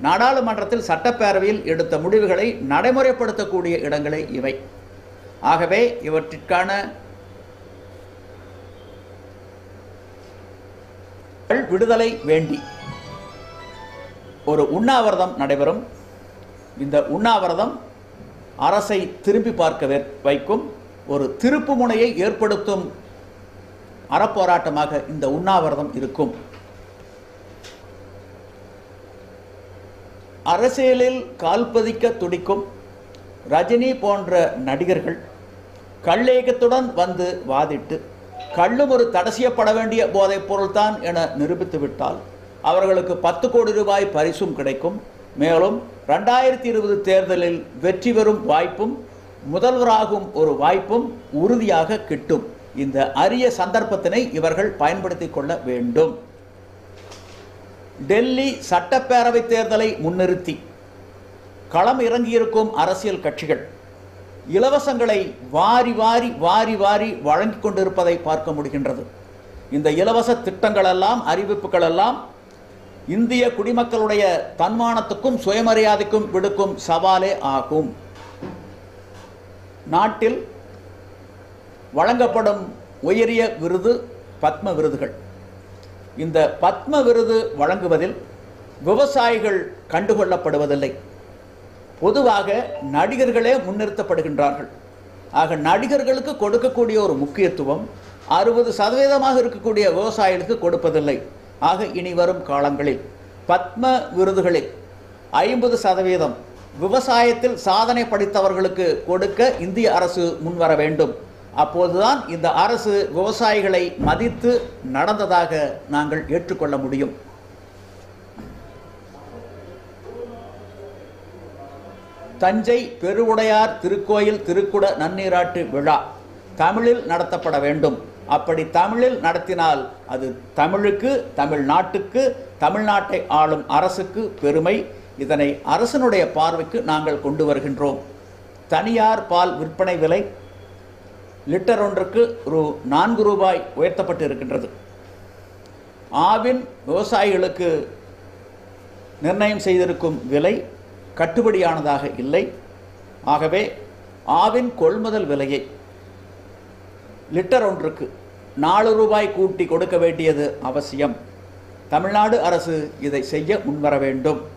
நாடாளுமன்றத்தில் சட்டப்பேரவையில் எடுத்த முடிவுகளை நடைமுறைப்படுத்தக்கூடிய இடங்களே இவை ஆகவே இவற்றிற்கான விடுதலை வேண்டி ஒரு உண்ணாவிரதம் நடைபெறும் இந்த உண்ணாவிரதம் அரசை திரும்பி பார்க்க வே- வைக்கும் ஒரு திருப்பு முனையை ஏற்படுத்தும் அறப்போராட்டமாக இந்த உண்ணாவிரதம் இருக்கும் அரசியலில் கால்பதிக்க துடிக்கும் ரஜினி போன்ற நடிகர்கள் கள்ளேகத்துடன் வந்து வாதிட்டு கள்ளும் ஒரு தடை செய்யப்பட வேண்டிய போதைப் பொருள்தான் என நிரூபித்து விட்டால் அவர்களுக்கு பத்து கோடி ரூபாய் பரிசும் கிடைக்கும் மேலும் ரெண்டாயிரத்தி இருபது தேர்தலில் வெற்றி பெறும் வாய்ப்பும் முதல்வராகும் ஒரு வாய்ப்பும் உறுதியாக கிட்டும் இந்த அரிய சந்தர்ப்பத்தினை இவர்கள் பயன்படுத்திக் கொள்ள வேண்டும் டெல்லி சட்டப்பேரவை தேர்தலை முன்னிறுத்தி களம் இறங்கியிருக்கும் அரசியல் கட்சிகள் இலவசங்களை வாரி வாரி வாரி வாரி வழங்கிக் கொண்டிருப்பதை பார்க்க முடிகின்றது இந்த இலவச திட்டங்களெல்லாம் அறிவிப்புகளெல்லாம் இந்திய குடிமக்களுடைய தன்மானத்துக்கும் சுயமரியாதைக்கும் விடுக்கும் சவாலே ஆகும் நாட்டில் வழங்கப்படும் உயரிய விருது பத்ம விருதுகள் இந்த பத்ம விருது வழங்குவதில் விவசாயிகள் கண்டுகொள்ளப்படுவதில்லை பொதுவாக நடிகர்களே முன்னிறுத்தப்படுகின்றார்கள் ஆக நடிகர்களுக்கு கொடுக்கக்கூடிய ஒரு முக்கியத்துவம் அறுபது சதவீதமாக இருக்கக்கூடிய விவசாயிகளுக்கு கொடுப்பதில்லை ஆக இனி வரும் காலங்களில் பத்ம விருதுகளில் ஐம்பது சதவீதம் விவசாயத்தில் சாதனை படைத்தவர்களுக்கு கொடுக்க இந்திய அரசு முன்வர வேண்டும் அப்போதுதான் இந்த அரசு விவசாயிகளை மதித்து நடந்ததாக நாங்கள் ஏற்றுக்கொள்ள முடியும் தஞ்சை பெருவுடையார் திருக்கோயில் திருக்குட நன்னீராட்டு விழா தமிழில் நடத்தப்பட வேண்டும் அப்படி தமிழில் நடத்தினால் அது தமிழுக்கு தமிழ்நாட்டுக்கு தமிழ்நாட்டை ஆளும் அரசுக்கு பெருமை இதனை அரசனுடைய பார்வைக்கு நாங்கள் கொண்டு வருகின்றோம் தனியார் பால் விற்பனை விலை லிட்டர் ஒன்றுக்கு ரூ நான்கு ரூபாய் உயர்த்தப்பட்டு இருக்கின்றது ஆவின் விவசாயிகளுக்கு நிர்ணயம் செய்திருக்கும் விலை கட்டுப்படியானதாக இல்லை ஆகவே ஆவின் கொள்முதல் விலையை லிட்டர் ஒன்றுக்கு நாலு ரூபாய் கூட்டி கொடுக்க வேண்டியது அவசியம் தமிழ்நாடு அரசு இதை செய்ய முன்வர வேண்டும்